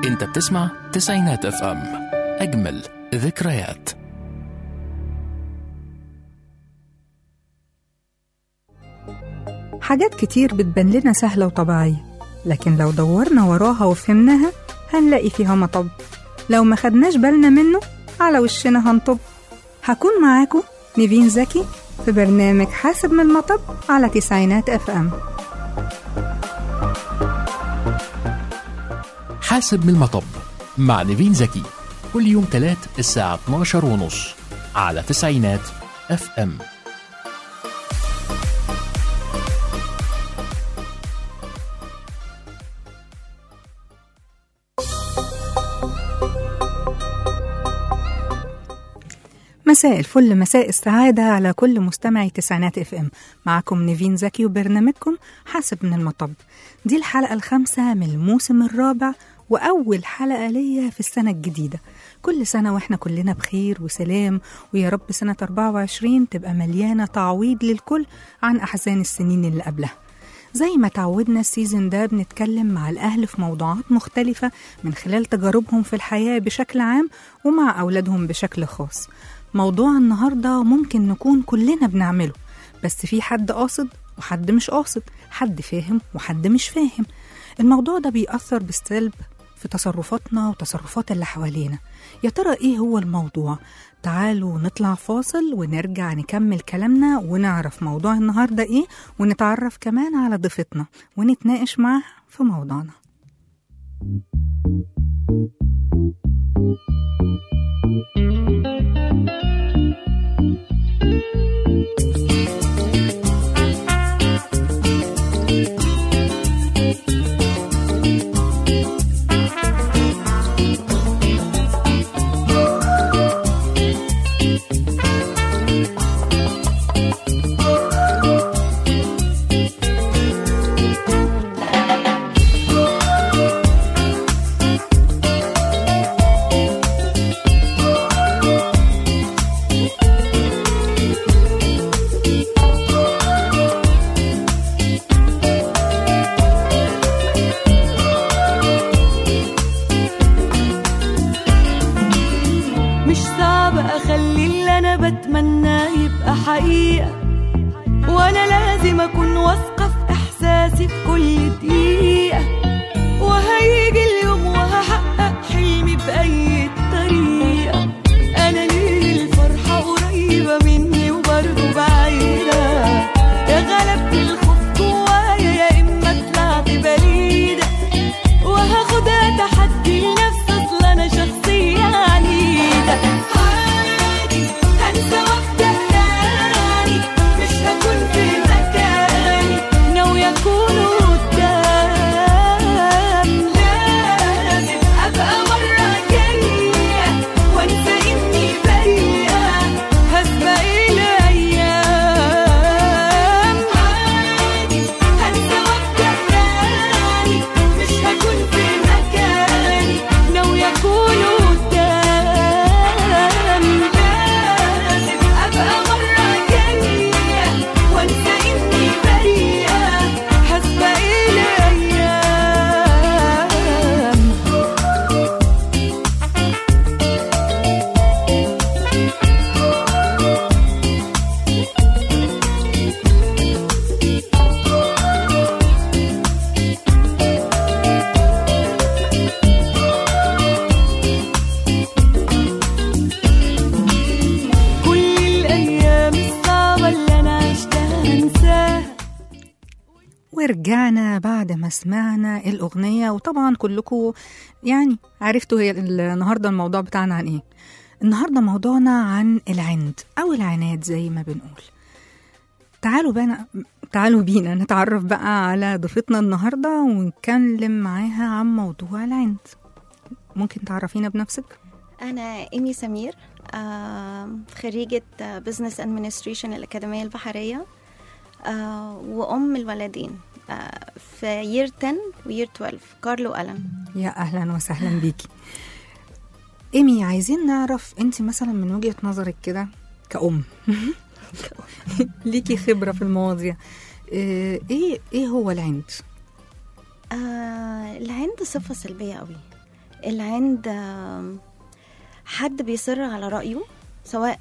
انت بتسمع تسعينات اف ام اجمل ذكريات حاجات كتير بتبان لنا سهلة وطبيعية لكن لو دورنا وراها وفهمناها هنلاقي فيها مطب لو ما خدناش بالنا منه على وشنا هنطب هكون معاكم نيفين زكي في برنامج حاسب من المطب على تسعينات اف ام حاسب من المطب مع نيفين زكي كل يوم تلات الساعة 12 ونص على تسعينات اف ام مساء الفل مساء السعادة على كل مستمعي تسعينات اف ام معكم نيفين زكي وبرنامجكم حاسب من المطب دي الحلقة الخامسة من الموسم الرابع وأول حلقة ليا في السنة الجديدة كل سنة وإحنا كلنا بخير وسلام ويا رب سنة 24 تبقى مليانة تعويض للكل عن أحزان السنين اللي قبلها زي ما تعودنا السيزون ده بنتكلم مع الأهل في موضوعات مختلفة من خلال تجاربهم في الحياة بشكل عام ومع أولادهم بشكل خاص موضوع النهاردة ممكن نكون كلنا بنعمله بس في حد قاصد وحد مش قاصد حد فاهم وحد مش فاهم الموضوع ده بيأثر بالسلب في تصرفاتنا وتصرفات اللي حوالينا يا ترى ايه هو الموضوع تعالوا نطلع فاصل ونرجع نكمل كلامنا ونعرف موضوع النهاردة ايه ونتعرف كمان على ضيفتنا ونتناقش معاها في موضوعنا مش صعب اخلي اللي انا بتمناه يبقى حقيقة وانا لازم اكون واثقة في احساسي في كل دقيقة وهيجي اليوم وهحقق حلمي بأي طريقة انا ليه الفرحة قريبة مني وبرضه بعيدة يا غلبت الخوف جوايا يا اما طلعت بليدة وهاخدها تحدي لنفسي اصل انا شخصية عنيدة عادي هنسى وابدأ تاني مش هكون في مكاني ناوية اكون قدام لازم ابقى مرة جاية وانسى اني بريئة هسبق الايام عادي هنسى وابدأ تاني مش هكون في مكاني ناوية اكون قدام لازم ابقى مرة جاية وانسى اني بريئة هسبق الايام كل الايام الصعبة اللي انا عشتها انساها ورجعنا بعد ما سمعنا الأغنية وطبعا كلكم يعني عرفتوا هي النهاردة الموضوع بتاعنا عن إيه النهاردة موضوعنا عن العند أو العناد زي ما بنقول تعالوا بنا تعالوا بينا نتعرف بقى على ضيفتنا النهاردة ونتكلم معاها عن موضوع العند ممكن تعرفينا بنفسك؟ أنا إيمي سمير آم، خريجة بزنس ادمنستريشن الأكاديمية البحرية آه، وأم الولدين آه، في يير 10 ويير 12 كارلو ألان يا أهلا وسهلا بيكي إيمي عايزين نعرف أنت مثلا من وجهة نظرك كده كأم ليكي خبرة في المواضيع آه، ايه ايه هو العند آه العند صفة سلبية قوي العند آم، حد بيصر على رأيه سواء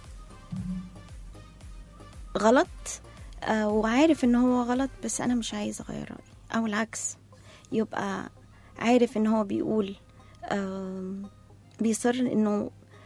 غلط آه، وعارف ان هو غلط بس انا مش عايز اغير رأيي او العكس يبقى عارف ان هو بيقول آم، بيصر انه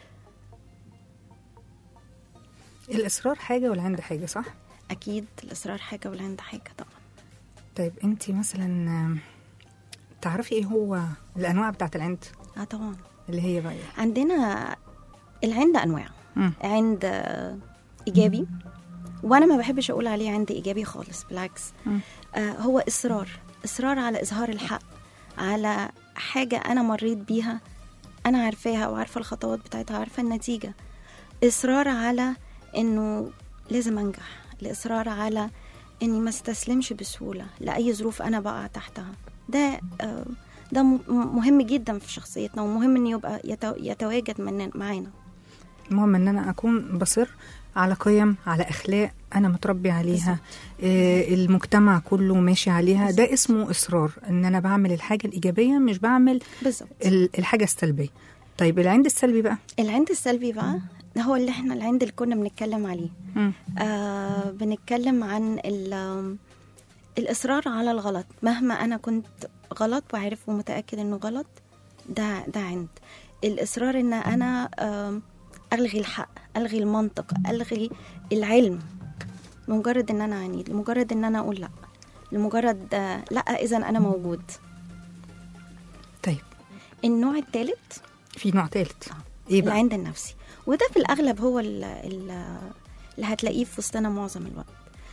الاصرار حاجه والعند حاجه صح اكيد الاصرار حاجه والعند حاجه طبعا طيب انت مثلا آم، تعرفي ايه هو الانواع بتاعت العند اه طبعا اللي هي بقى ايه عندنا العند انواع مم. عند آه، ايجابي وانا ما بحبش اقول عليه عند ايجابي خالص بالعكس مم. آه هو اصرار اصرار على اظهار الحق على حاجه انا مريت بيها انا عارفاها وعارفه الخطوات بتاعتها عارفه النتيجه اصرار على انه لازم انجح الاصرار على اني ما استسلمش بسهوله لاي ظروف انا بقع تحتها ده آه ده م- مهم جدا في شخصيتنا ومهم انه يبقى يتو- يتواجد من معانا المهم ان انا اكون بصر على قيم على اخلاق انا متربي عليها آه المجتمع كله ماشي عليها ده اسمه اصرار ان انا بعمل الحاجه الايجابيه مش بعمل بالظبط ال- الحاجه السلبيه طيب العند السلبي بقى العند السلبي بقى هو اللي احنا العند اللي كنا بنتكلم عليه مم. آه بنتكلم عن ال- الإصرار على الغلط مهما أنا كنت غلط وعارف ومتأكد إنه غلط ده ده عند الإصرار إن أنا آم، ألغي الحق ألغي المنطق ألغي العلم لمجرد إن أنا عنيد لمجرد إن أنا أقول لأ لمجرد آه، لأ إذا أنا موجود طيب النوع الثالث في نوع ثالث ايه بقى العند النفسي وده في الأغلب هو ال- ال- اللي هتلاقيه في وسطنا معظم الوقت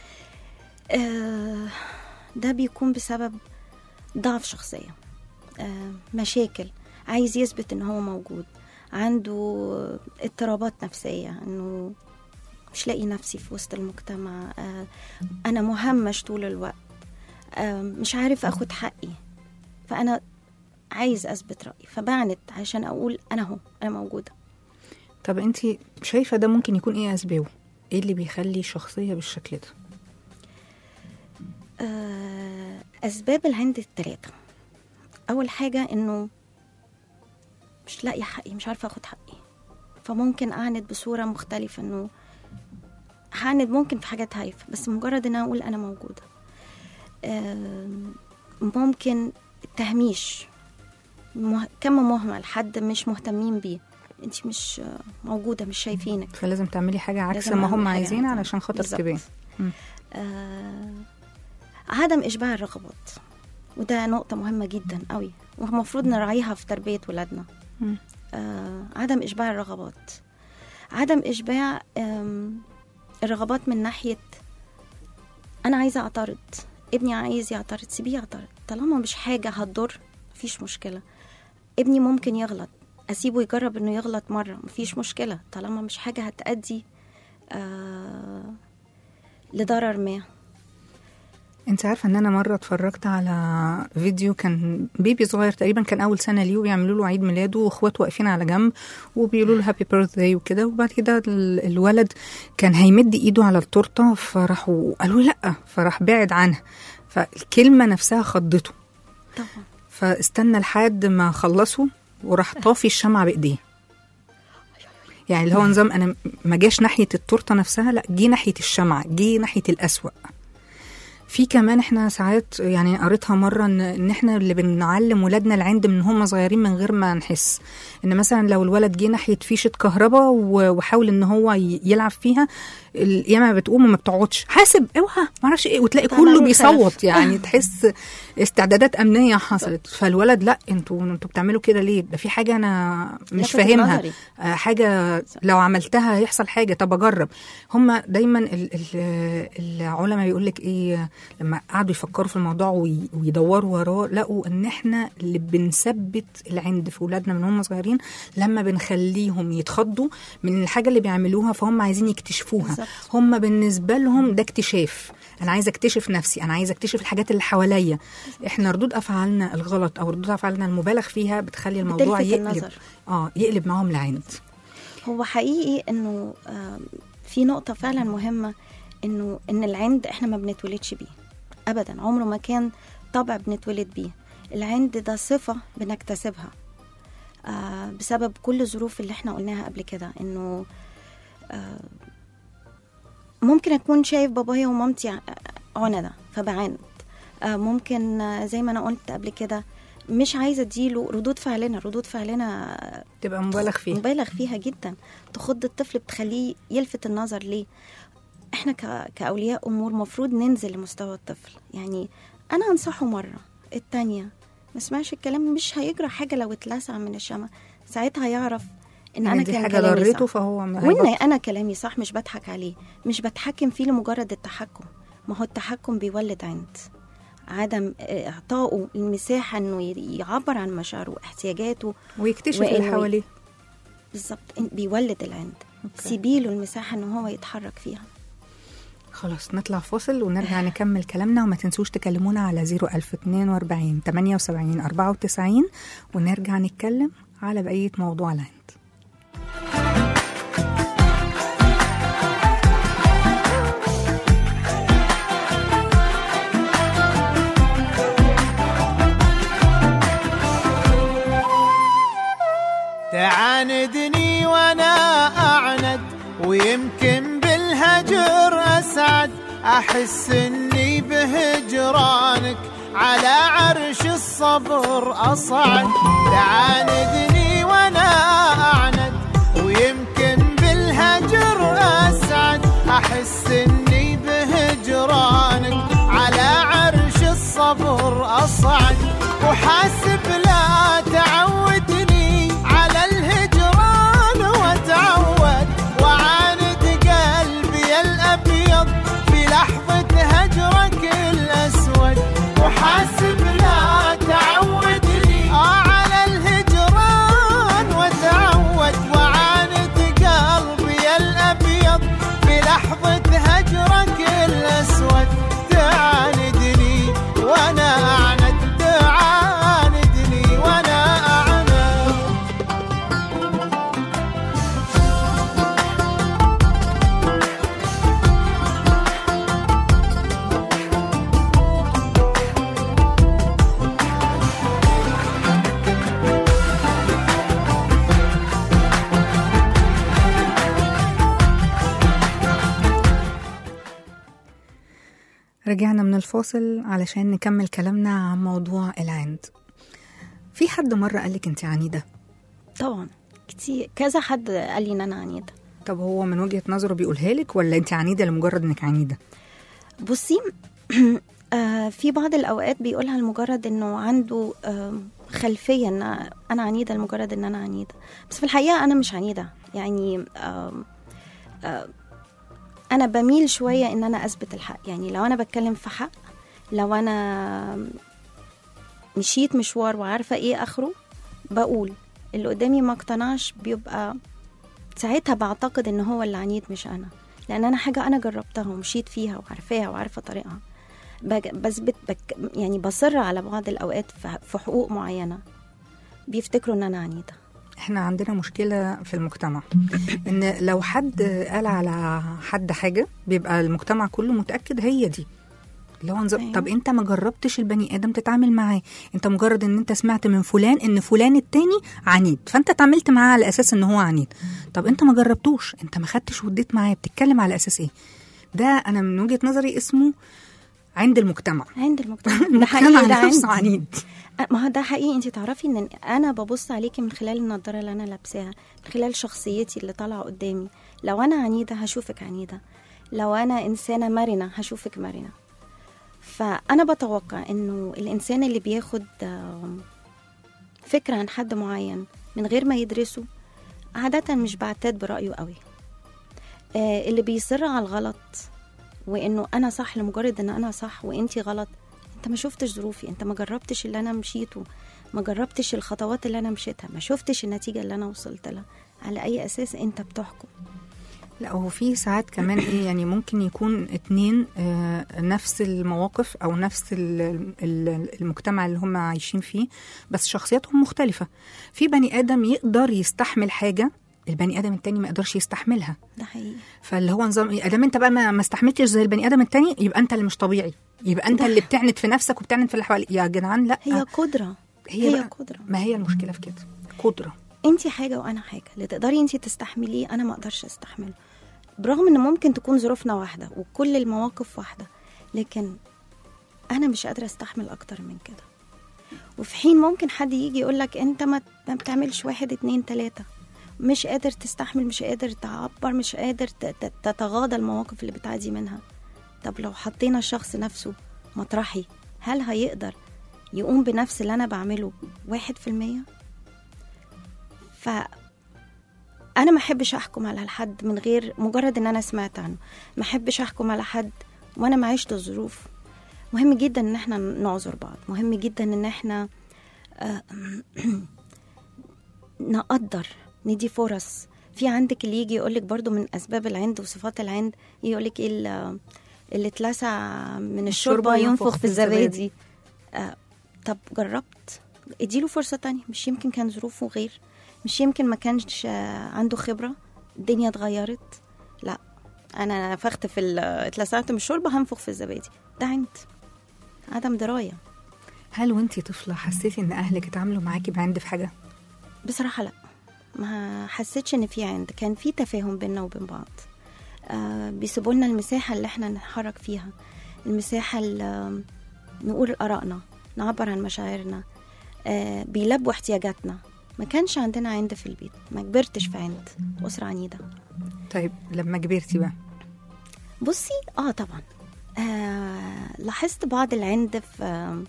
آه، ده بيكون بسبب ضعف شخصية آه، مشاكل عايز يثبت ان هو موجود عنده اضطرابات نفسية انه مش لاقي نفسي في وسط المجتمع آه، انا مهمش طول الوقت آه، مش عارف اخد حقي فانا عايز اثبت رايي فبعند عشان اقول انا هو انا موجوده طب انت شايفه ده ممكن يكون ايه اسبابه ايه اللي بيخلي شخصيه بالشكل ده آه، أسباب العند التلاتة أول حاجة إنه مش لاقي حقي مش عارفة أخد حقي فممكن أعند بصورة مختلفة إنه هعند ممكن في حاجات هايفة بس مجرد إن أنا أقول أنا موجودة آم، ممكن التهميش مه... كم مهمل حد مش مهتمين بيه انت مش آه، موجودة مش شايفينك فلازم تعملي حاجه عكس لازم ما هم أعمل حاجة عايزين عكس- علشان خاطر بالظبط. تبان مم. آه عدم إشباع الرغبات وده نقطة مهمة جدا قوي والمفروض نراعيها في تربية ولادنا مم. آه عدم إشباع الرغبات عدم إشباع آم، الرغبات من ناحية أنا عايزة أعترض ابني عايز يعترض سيبيه يعترض طالما مش حاجة هتضر مفيش مشكلة ابني ممكن يغلط أسيبه يجرب إنه يغلط مرة مفيش مشكلة طالما مش حاجة هتأدي آه لضرر ما انت عارفه ان انا مره اتفرجت على فيديو كان بيبي صغير تقريبا كان اول سنه ليه وبيعملوا له عيد ميلاده واخواته واقفين على جنب وبيقولوا له هابي بيرثداي وكده وبعد كده ال- الولد كان هيمد ايده على التورته فراحوا قالوا لا فراح بعد عنها فالكلمه نفسها خضته طبعا فاستنى لحد ما خلصوا وراح طافي الشمعة بإيديه يعني اللي هو نظام أنا ما جاش ناحية التورتة نفسها لا جه ناحية الشمعة جه ناحية الأسوأ في كمان احنا ساعات يعني قريتها مره ان ان احنا اللي بنعلم ولادنا العند من هم صغيرين من غير ما نحس ان مثلا لو الولد جه ناحيه فيشه كهرباء و- وحاول ان هو ي- يلعب فيها القيامه بتقوم وما بتقعدش حاسب اوعى ما اعرفش ايه وتلاقي طبعاً كله بيخاف. بيصوت يعني تحس استعدادات امنيه حصلت فالولد لا انتوا انتوا بتعملوا كده ليه ده في حاجه انا مش لفت فاهمها نظري. آه، حاجه لو عملتها هيحصل حاجه طب اجرب هم دايما ال- ال- العلماء بيقول لك ايه لما قعدوا يفكروا في الموضوع وي- ويدوروا وراه لقوا ان احنا اللي بنثبت العند في اولادنا من هم صغيرين لما بنخليهم يتخضوا من الحاجه اللي بيعملوها فهم عايزين يكتشفوها بالظبط. هم بالنسبه لهم ده اكتشاف انا عايزه اكتشف نفسي انا عايزه اكتشف الحاجات اللي حواليا احنا ردود افعالنا الغلط او ردود افعالنا المبالغ فيها بتخلي الموضوع بتلفت يقلب النظر. اه يقلب معاهم لعند هو حقيقي انه آم، في نقطة فعلا مهمة انه ان العند احنا ما بنتولدش بيه ابدا عمره ما كان طبع بنتولد بيه العند ده صفة بنكتسبها آه بسبب كل الظروف اللي احنا قلناها قبل كده انه آه ممكن اكون شايف بابايا ومامتي ع- عندة فبعاند آه ممكن آه، زي ما انا قلت قبل كده مش عايزه اديله ردود فعلنا ردود فعلنا تبقى مبالغ فيها مبالغ فيها جدا تخض الطفل بتخليه يلفت النظر ليه احنا ك... كاولياء امور مفروض ننزل لمستوى الطفل يعني انا انصحه مره التانية ما سمعش الكلام مش هيجرى حاجه لو اتلسع من الشمع ساعتها يعرف ان يعني انا دي كان حاجه كلامي ضرته صح. فهو ما وان هيبطل. انا كلامي صح مش بضحك عليه مش بتحكم فيه لمجرد التحكم ما هو التحكم بيولد عند عدم آه، اعطائه المساحه انه ي- يعبر عن مشاعره واحتياجاته ويكتشف وإنه اللي حواليه بالظبط إن- بيولد العند سيبيله المساحه ان هو يتحرك فيها خلاص نطلع فاصل ونرجع نكمل كلامنا وما تنسوش تكلمونا على 01042 78 94 ونرجع نتكلم على بقية موضوع العند تعاندني وانا اعند ويمكن بالهجر اسعد احس اني بهجرانك على عرش الصبر اصعد تعاندني وانا اعند ويمكن بالهجر اسعد احس اني بهجرانك على عرش الصبر اصعد وحاسب لا تعودني على الهجران واتعود وعاند قلبي الابيض في لحظه هجرك الاسود وحاسب لا تعودني آه على الهجران واتعود وعاند قلبي الابيض في لحظه هجرك الاسود تعاندني وانا اعند تعاندني وانا اعند رجعنا من الفاصل علشان نكمل كلامنا عن موضوع العند في حد مرة قالك انت عنيدة طبعا كتير كذا حد قال لي ان انا عنيده طب هو من وجهة نظره بيقولها لك ولا انت عنيدة لمجرد انك عنيدة بصي آه، في بعض الاوقات بيقولها لمجرد انه عنده آم، خلفيه ان انا عنيده لمجرد ان انا عنيده بس في الحقيقه انا مش عنيده يعني آم، آه، انا بميل شويه ان انا اثبت الحق يعني لو انا بتكلم في حق لو انا مشيت مشوار وعارفه ايه اخره بقول اللي قدامي ما اقتنعش بيبقى ساعتها بعتقد ان هو اللي عنيد مش انا لان انا حاجه انا جربتها ومشيت فيها وعارفاها وعارفه طريقها بج- بثبت بك يعني بصر على بعض الاوقات في- في حقوق معينه بيفتكروا ان انا عنيده احنا عندنا مشكلة في المجتمع ان لو حد قال على حد حاجة بيبقى المجتمع كله متأكد هي دي اللي هو نظام أيوة. طب انت ما جربتش البني ادم تتعامل معاه انت مجرد ان انت سمعت من فلان ان فلان التاني عنيد فانت اتعاملت معاه على اساس ان هو عنيد طب انت ما جربتوش انت ما خدتش وديت معاه بتتكلم على اساس ايه ده انا من وجهة نظري اسمه عند المجتمع عند المجتمع ده المجتمع حقيقي ده نفسه عندي عنيد ما هو ده حقيقي انت تعرفي ان انا ببص عليكي من خلال النضاره اللي انا لابساها من خلال شخصيتي اللي طالعه قدامي لو انا عنيده هشوفك عنيده لو انا انسانه مرنه هشوفك مرنه فانا بتوقع انه الانسان اللي بياخد آم، فكره عن حد معين من غير ما يدرسه عاده مش بعتاد برايه قوي آه، اللي بيصر على الغلط وانه انا صح لمجرد ان انا صح وانتي غلط انت ما شفتش ظروفي انت ما جربتش اللي انا مشيته ما جربتش الخطوات اللي انا مشيتها ما شفتش النتيجه اللي انا وصلت لها على اي اساس انت بتحكم لا هو في ساعات كمان ايه يعني ممكن يكون اتنين آه، نفس المواقف او نفس ال- ال- المجتمع اللي هم عايشين فيه بس شخصياتهم مختلفة في بني ادم يقدر يستحمل حاجة البني ادم التاني ما يقدرش يستحملها ده حقيقي فاللي هو نظام ايه ادام انت بقى ما ما استحملتش زي البني ادم التاني يبقى انت اللي مش طبيعي يبقى انت ده- اللي بتعند في نفسك وبتعند في اللي حواليك يا جدعان لا هي قدره هي, هي بقى- قدره ما هي المشكله في كده قدره انت حاجه وانا حاجه اللي تقدري انت تستحمليه انا ما اقدرش استحمله برغم ان ممكن تكون ظروفنا واحده وكل المواقف واحده لكن انا مش قادره استحمل اكتر من كده وفي حين ممكن حد يجي يقول لك انت ما ما بتعملش واحد اتنين تلاته مش قادر تستحمل مش قادر تعبر مش قادر ت- ت- تتغاضى المواقف اللي بتعدي منها طب لو حطينا الشخص نفسه مطرحي هل هيقدر يقوم بنفس اللي انا بعمله واحد في المية ف انا ما احبش احكم على حد من غير مجرد ان انا سمعت عنه ما احبش احكم على حد وانا ما عشت الظروف مهم جدا ان احنا نعذر بعض مهم جدا ان احنا آه، نقدر ندي فرص في عندك اللي يجي يقولك برضو من اسباب العند وصفات العند يقولك ايه ال- اللي اتلسع من الشوربه ينفخ في الزبادي آه، طب جربت اديله فرصه تانية مش يمكن كان ظروفه غير مش يمكن ما كانش آه، عنده خبره الدنيا اتغيرت لا انا نفخت في ال- اتلسعت من الشوربه هنفخ في الزبادي ده عند عدم درايه هل وانتي طفله حسيتي ان اهلك اتعاملوا معاكي بعند في حاجه بصراحة لا ما حسيتش ان في عند كان في تفاهم بيننا وبين بعض آه بيسيبوا لنا المساحة اللي احنا نتحرك فيها المساحة اللي نقول آرائنا نعبر عن مشاعرنا آه بيلبوا احتياجاتنا ما كانش عندنا عند في البيت ما كبرتش في عند أسرة عنيدة طيب لما كبرتي بقى بصي اه طبعا آه لاحظت بعض العند في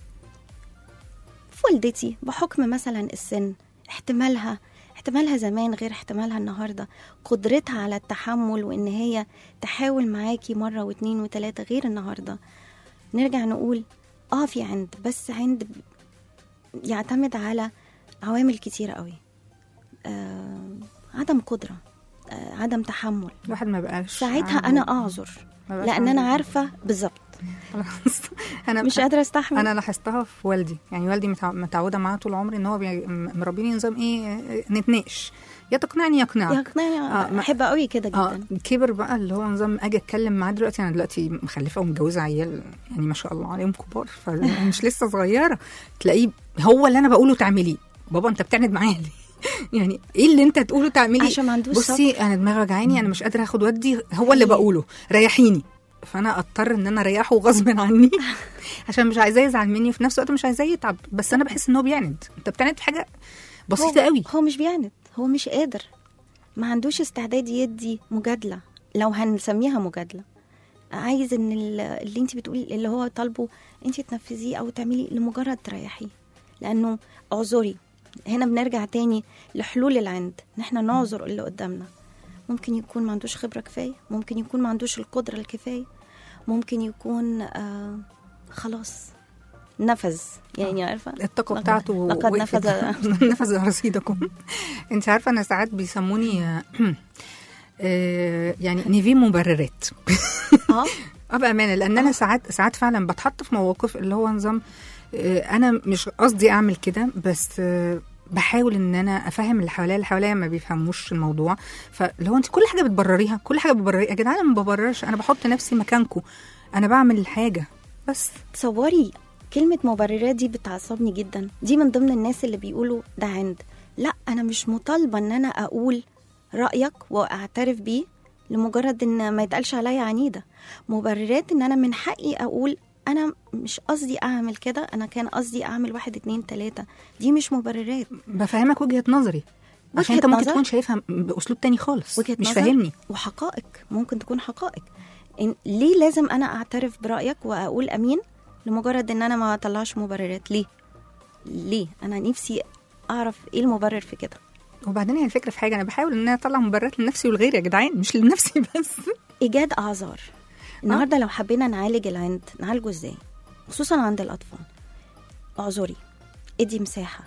في والدتي بحكم مثلا السن احتمالها احتمالها زمان غير احتمالها النهارده قدرتها على التحمل وان هي تحاول معاكي مره واتنين وتلاته غير النهارده نرجع نقول اه في عند بس عند ب- يعتمد على عوامل كتيرة قوي آه عدم قدرة آه عدم تحمل الواحد ما بقاش ساعتها عنده- انا اعذر ما بقاش لان انا عنده- عارفه بالظبط خلاص انا مش قادره استحمل انا لاحظتها في والدي يعني والدي متع- متعوده معاه طول عمري ان هو بي- م- مربيني نظام ايه آه، نتناقش يا تقنعني يقنعك يقنعني آه، ما- احب قوي كده اه جدا كبر بقى اللي هو نظام اجي اتكلم معاه دلوقتي انا دلوقتي مخلفه ومتجوزه عيال يعني ما شاء الله عليهم كبار فمش لسه صغيره تلاقيه هو اللي انا بقوله تعمليه بابا انت بتعند معايا ليه؟ يعني ايه اللي انت تقوله تعمليه عشان ما عندوش بصي انا دماغي وجعاني انا مش قادره اخد ودي هو اللي حقيقي. بقوله ريحيني فانا اضطر ان انا اريحه غصب عني عشان مش عايزاه يزعل مني وفي نفس الوقت مش عايزاه يتعب بس انا بحس ان هو بيعند انت بتعند في حاجه بسيطه هو قوي هو مش بيعند هو مش قادر ما عندوش استعداد يدي مجادله لو هنسميها مجادله عايز ان ال- اللي انت بتقولي اللي هو طالبه انت تنفذيه او تعملي لمجرد تريحيه لانه اعذري هنا بنرجع تاني لحلول العند ان احنا نعذر اللي قدامنا ممكن يكون ما عندوش خبره كفايه ممكن يكون ما عندوش القدره الكفايه ممكن يكون آه خلاص نفذ يعني عارفه الطاقه لقد- بتاعته لقد وقفت. نفذ نفذ رصيدكم انت عارفه انا ساعات بيسموني آه، آه، يعني نيفي مبررات اه اه بامانه لان انا ساعات ساعات فعلا بتحط في مواقف اللي هو نظام آه، انا مش قصدي اعمل كده بس آه، بحاول ان انا افهم اللي حواليا اللي حواليا ما بيفهموش الموضوع فاللي هو انت كل حاجه بتبرريها كل حاجه بتبرريها يا جدعان انا ما ببررش انا بحط نفسي مكانكم انا بعمل الحاجه بس تصوري كلمة مبررات دي بتعصبني جدا دي من ضمن الناس اللي بيقولوا ده عند لا أنا مش مطالبة إن أنا أقول رأيك وأعترف بيه لمجرد إن ما يتقالش عليا عنيدة مبررات إن أنا من حقي أقول أنا مش قصدي أعمل كده أنا كان قصدي أعمل واحد اتنين تلاتة دي مش مبررات بفهمك وجهه نظري عشان وجهة انت ممكن نظر. تكون شايفها باسلوب تاني خالص وجهة مش نظر فاهمني وحقائق ممكن تكون حقائق إن ليه لازم أنا أعترف برأيك وأقول أمين لمجرد إن أنا ما أطلعش مبررات ليه ليه أنا نفسي أعرف إيه المبرر في كده وبعدين هي الفكره في حاجه انا بحاول ان انا اطلع مبررات لنفسي ولغيري يا جدعان مش لنفسي بس إيجاد أعذار النهاردة لو حبينا نعالج العند نعالجه إزاي خصوصا عند الأطفال اعذري ادي مساحة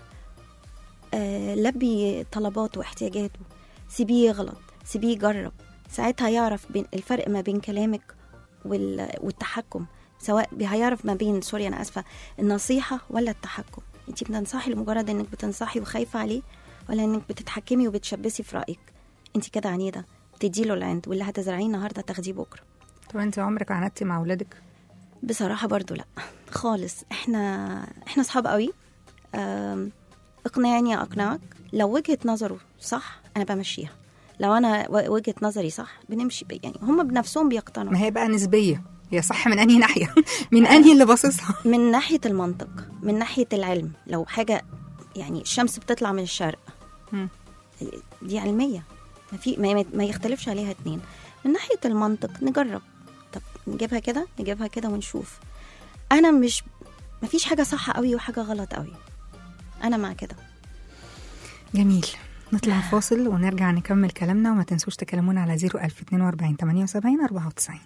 آه لبي طلباته واحتياجاته سيبيه يغلط سيبيه يجرب ساعتها يعرف بين الفرق ما بين كلامك وال... والتحكم سواء بي- هيعرف ما بين سوري انا اسفه النصيحه ولا التحكم انت بتنصحي لمجرد انك بتنصحي وخايفه عليه ولا انك بتتحكمي وبتشبثي في رايك انت كده عنيده تديله العند واللي هتزرعيه النهارده تاخديه بكره طب انت عمرك عاندتي مع اولادك بصراحة برضو لا خالص احنا احنا صحاب قوي أم، اقنعني اقنعك لو وجهه نظره صح انا بمشيها لو انا و- وجهه نظري صح بنمشي ب- يعني هم بنفسهم بيقتنعوا ما هي بقى نسبيه هي صح من انهي ناحيه من انهي اللي باصصها من ناحيه المنطق من ناحيه العلم لو حاجه يعني الشمس بتطلع من الشرق مم. دي علميه ما في ما, ما يختلفش عليها اتنين من ناحيه المنطق نجرب طب نجيبها كده نجيبها كده ونشوف انا مش ما فيش حاجه صح قوي وحاجه غلط قوي انا مع كده جميل نطلع فاصل ونرجع نكمل كلامنا وما تنسوش تكلمونا على 01042 78 94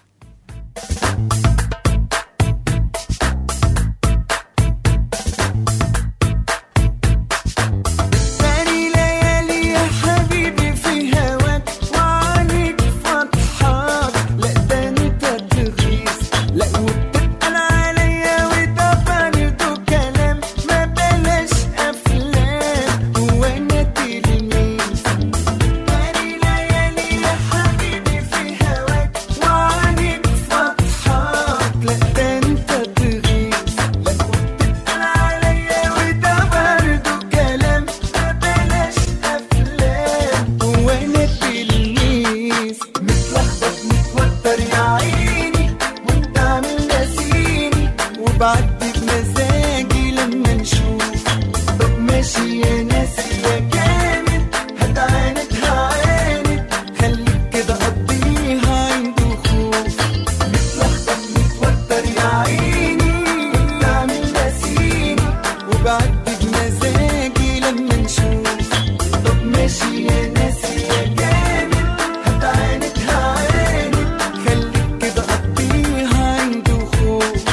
تاني ليالي يا حبيبي في هواك وعليك فتحات لا ده انت تغيظ لا وبتتقل عليا وده برضه كلام ما بلاش افلام وانا تلميذ تاني ليالي يا حبيبي في هواك وعليك فتحات لا ده انت تغيظ لا وبتتقل عليا وده برضه كلام ما بلاش افلام وانا تلميذ متلخبط متوتر يا عيني وانت عامل ناسيني وبعدي بمزاجي لما نشوف طب ماشي يا ناسي يا جامد هتعاند هعاند خليك كده قضيها عند خوف متلخبط متوتر يا عيني وانت عامل ناسيني وبعدي بمزاجي لما نشوف طب ماشي يا ناسي يا جامد هتعاند هعاند خليك كده قضيها عند خوف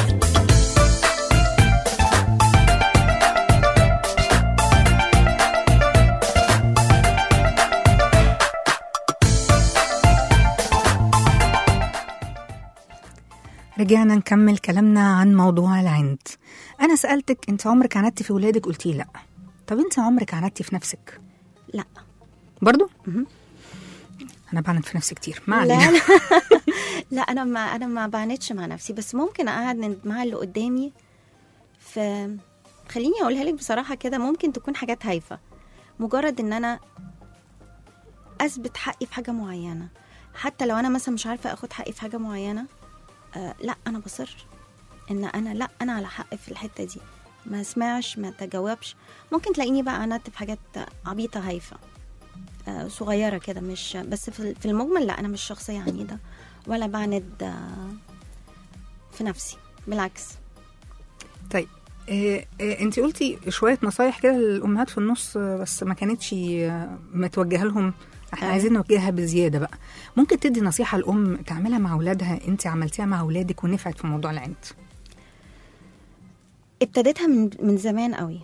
رجعنا نكمل كلامنا عن موضوع العند انا سالتك انت عمرك عندتي في ولادك قلتي لا طب انت عمرك عندتي في نفسك لا برضو مهم. انا بعند في نفسي كتير ما لا علينا لا لا انا ما انا ما بعاندش مع نفسي بس ممكن اقعد مع اللي قدامي ف خليني اقولها لك بصراحه كده ممكن تكون حاجات هايفه مجرد ان انا اثبت حقي في حاجه معينه حتى لو انا مثلا مش عارفه اخد حقي في حاجه معينه آه لا انا بصر ان انا لا انا على حق في الحته دي ما اسمعش ما تجاوبش ممكن تلاقيني بقى عندت في حاجات عبيطه هايفه آه، صغيره كده مش بس في في المجمل لا انا مش شخصيه عنيده ولا بعند آه، في نفسي بالعكس طيب إيه إيه انت قلتي شويه نصايح كده للامهات في النص آه، بس ما كانتش آه، متوجهه لهم احنا آه. عايزين نوجهها بزياده بقى ممكن تدي نصيحه الام تعملها مع اولادها انت عملتيها مع اولادك ونفعت في موضوع العند ابتديتها من من زمان قوي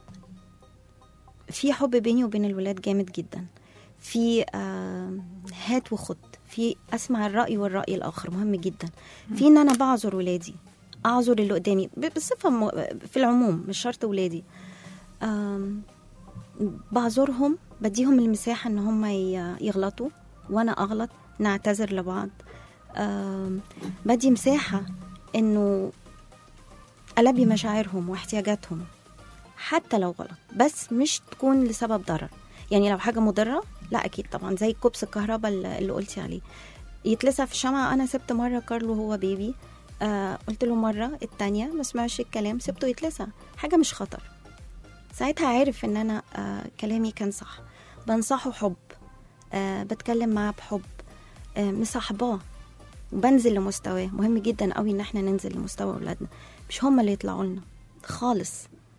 في حب بيني وبين الولاد جامد جدا في آه، هات وخد في اسمع الراي والراي الاخر مهم جدا في ان انا بعذر ولادي اعذر اللي قدامي ب- بصفه م- في العموم مش شرط ولادي آم، بعذرهم بديهم المساحه ان هم ي- يغلطوا وانا اغلط نعتذر لبعض آم، بدي مساحه انه ألبي مشاعرهم واحتياجاتهم حتى لو غلط بس مش تكون لسبب ضرر يعني لو حاجة مضرة لا أكيد طبعا زي كوبس الكهرباء اللي اللي قلتي عليه يتلسع في الشمعة أنا سبت مرة كارلو هو بيبي آه قلت له مرة التانية ما سمعش الكلام سبته يتلسع حاجة مش خطر ساعتها عارف ان انا آه كلامي كان صح بنصحه حب آه بتكلم معاه بحب آه مصاحباه وبنزل لمستواه مهم جدا قوي ان احنا ننزل لمستوى اولادنا مش هم اللي يطلعوا لنا خالص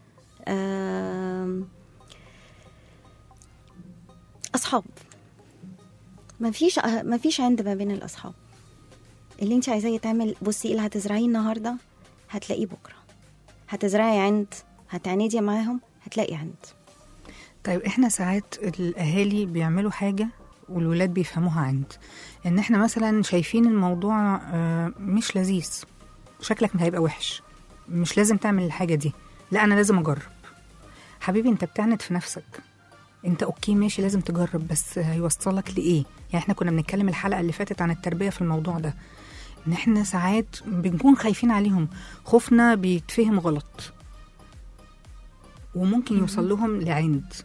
آم، اصحاب مفيش مفيش عند ما بين الاصحاب اللي انت عايزاه يتعمل بصي اللي هتزرعيه النهارده هتلاقيه بكره هتزرعي عند هتعندي معاهم هتلاقي عند طيب احنا ساعات الاهالي بيعملوا حاجه والولاد بيفهموها عند ان احنا مثلا شايفين الموضوع آه، مش لذيذ شكلك هيبقى وحش مش لازم تعمل الحاجه دي لا انا لازم اجرب حبيبي انت بتعند في نفسك انت اوكي ماشي لازم تجرب بس هيوصلك لايه يعني احنا كنا بنتكلم الحلقه اللي فاتت عن التربيه في الموضوع ده ان احنا ساعات بنكون خايفين عليهم خوفنا بيتفهم غلط وممكن يوصل لهم لعند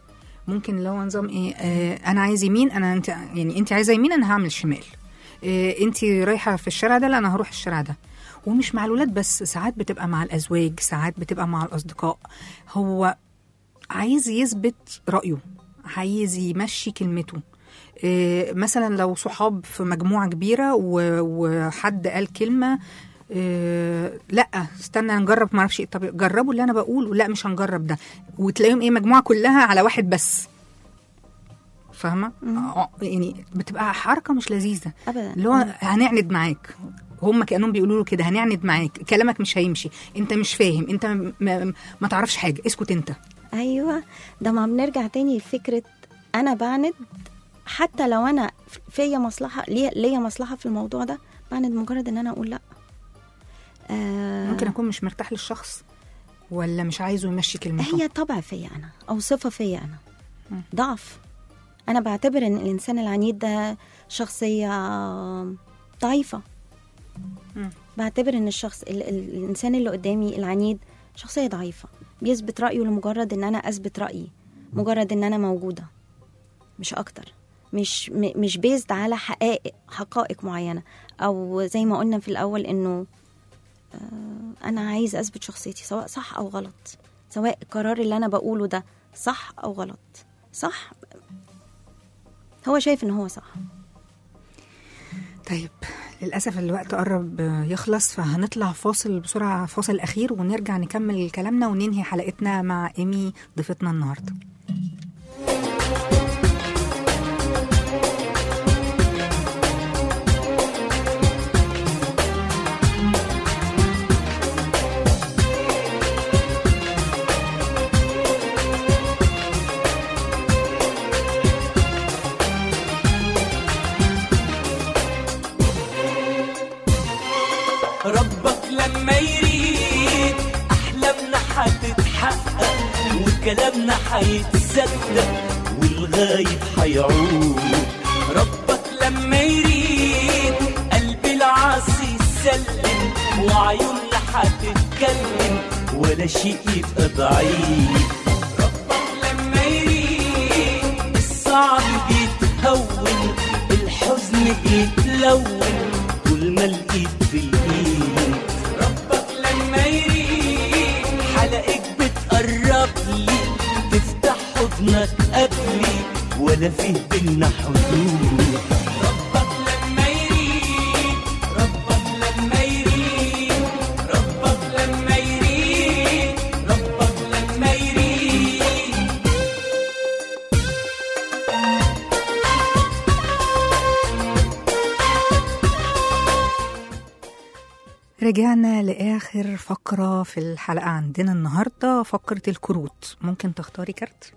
ممكن اللي هو نظام ايه آه انا عايز يمين انا انت يعني انت عايزه يمين انا هعمل شمال آه انت رايحه في الشارع ده لا انا هروح الشارع ده ومش مع الولاد بس ساعات بتبقى مع الازواج ساعات بتبقى مع الاصدقاء هو عايز يثبت رايه عايز يمشي كلمته إيه، مثلا لو صحاب في مجموعه كبيره و- وحد قال كلمه إيه، لا استنى نجرب ما اعرفش إيه. طب جربوا اللي انا بقوله لا مش هنجرب ده وتلاقيهم ايه مجموعه كلها على واحد بس فاهمه آه، يعني بتبقى حركه مش لذيذه ابدا اللي هو هنعند معاك هم كانهم بيقولوا له كده هنعند معاك كلامك مش هيمشي انت مش فاهم انت م- م- ما تعرفش حاجه اسكت انت ايوه ده ما بنرجع تاني لفكره انا بعند حتى لو انا فيا مصلحه ليا ليا مصلحه في الموضوع ده بعند مجرد ان انا اقول لا آه ممكن اكون مش مرتاح للشخص ولا مش عايزه يمشي كلمته هي طبع فيا انا او صفه فيا انا ضعف انا بعتبر ان الانسان العنيد ده شخصيه ضعيفه مم. بعتبر ان الشخص ال- ال- الانسان اللي قدامي العنيد شخصيه ضعيفه بيثبت رايه لمجرد ان انا اثبت رايي مجرد ان انا موجوده مش اكتر مش م- مش بيزد على حقائق حقائق معينه او زي ما قلنا في الاول انه آه، انا عايز اثبت شخصيتي سواء صح او غلط سواء القرار اللي انا بقوله ده صح او غلط صح هو شايف ان هو صح طيب للاسف الوقت قرب يخلص فهنطلع فاصل بسرعه فاصل اخير ونرجع نكمل كلامنا وننهي حلقتنا مع ايمي ضيفتنا النهارده ربك لما يريد احلامنا حتتحقق وكلامنا حيتصدق والغايب حيعود ربك لما يريد قلب العاصي يسلم وعيوننا حتتكلم ولا شيء يبقى بعيد ربك لما يريد الصعب بيتهون الحزن بيتلون طول ما الايد في الايد ربك لما يريد حلقك بتقرب لي تفتح حضنك قبلي ولا فيه بينا حدود ربك لما يريد ربك لما يريد ربك لما يريد ربك لما يريد رجعنا لاخر فقره في الحلقه عندنا النهارده فقره الكروت ممكن تختاري كارت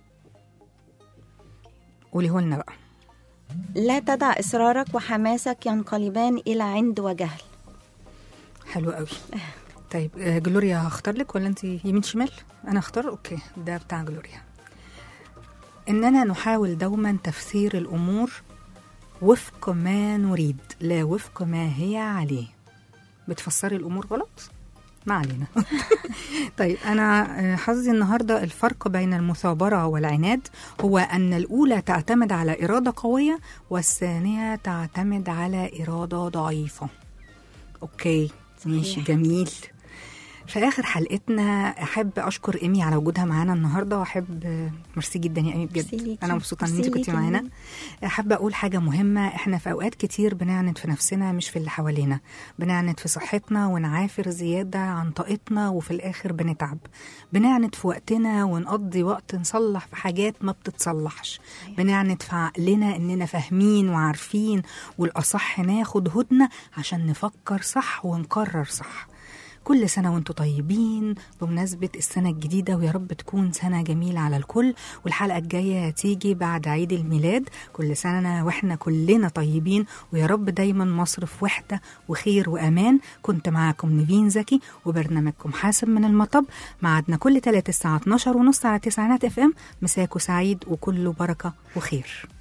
قوليه لنا بقى لا تدع اصرارك وحماسك ينقلبان الى عند وجهل حلو قوي طيب آه، جلوريا هختار لك ولا انت يمين شمال انا اختار اوكي ده بتاع جلوريا اننا نحاول دوما تفسير الامور وفق ما نريد لا وفق ما هي عليه بتفسري الامور غلط ما علينا طيب انا آه، حظي النهارده الفرق بين المثابره والعناد هو ان الاولى تعتمد على اراده قويه والثانيه تعتمد على اراده ضعيفه اوكي ماشي جميل في اخر حلقتنا احب اشكر ايمي على وجودها معانا النهارده واحب ميرسي جدا يا ايمي ميرسي بجد ليكي. انا مبسوطه ان ميرسي انت كنتي ليكي. معانا احب اقول حاجه مهمه احنا في اوقات كتير بنعند في نفسنا مش في اللي حوالينا بنعند في صحتنا ونعافر زياده عن طاقتنا وفي الاخر بنتعب بنعند في وقتنا ونقضي وقت نصلح في حاجات ما بتتصلحش بنعند في عقلنا اننا فاهمين وعارفين والاصح ناخد هدنه عشان نفكر صح ونقرر صح كل سنة وانتم طيبين بمناسبة السنة الجديدة ويا رب تكون سنة جميلة على الكل والحلقة الجاية هتيجي بعد عيد الميلاد كل سنة واحنا كلنا طيبين ويا رب دايما مصر في وحدة وخير وأمان كنت معاكم نيفين زكي وبرنامجكم حاسب من المطب معادنا كل تلات الساعة 12 ونص على تسعينات اف ام مساكو سعيد وكله بركة وخير